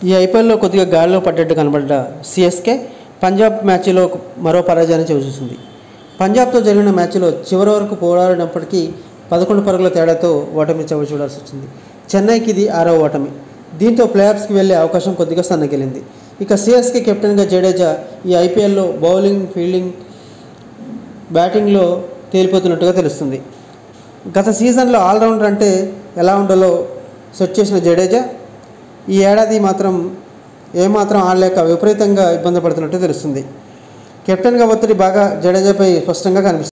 ఈ ఐపీఎల్లో కొద్దిగా గాలిలో పడ్డట్టు కనబడ్డ సిఎస్కే పంజాబ్ మ్యాచ్లో మరో పరాజయాన్ని చవిచూసింది పంజాబ్తో జరిగిన మ్యాచ్లో చివరి వరకు పోరాడినప్పటికీ పదకొండు పరుగుల తేడాతో ఓటమి చవి చూడాల్సి వచ్చింది చెన్నైకి ఇది ఆరవ ఓటమి దీంతో ప్లేఆఫ్స్కి వెళ్లే అవకాశం కొద్దిగా సన్నగిలింది ఇక సిఎస్కే కెప్టెన్గా జడేజా ఈ ఐపీఎల్లో బౌలింగ్ ఫీల్డింగ్ బ్యాటింగ్లో తేలిపోతున్నట్టుగా తెలుస్తుంది గత సీజన్లో ఆల్రౌండర్ అంటే ఎలా ఉండాలో సెట్ చేసిన జడేజా ఈ ఏడాది మాత్రం ఏమాత్రం ఆడలేక విపరీతంగా ఇబ్బంది పడుతున్నట్టు తెలుస్తుంది కెప్టెన్గా ఒత్తిడి బాగా జడేజాపై స్పష్టంగా కనిపిస్తుంది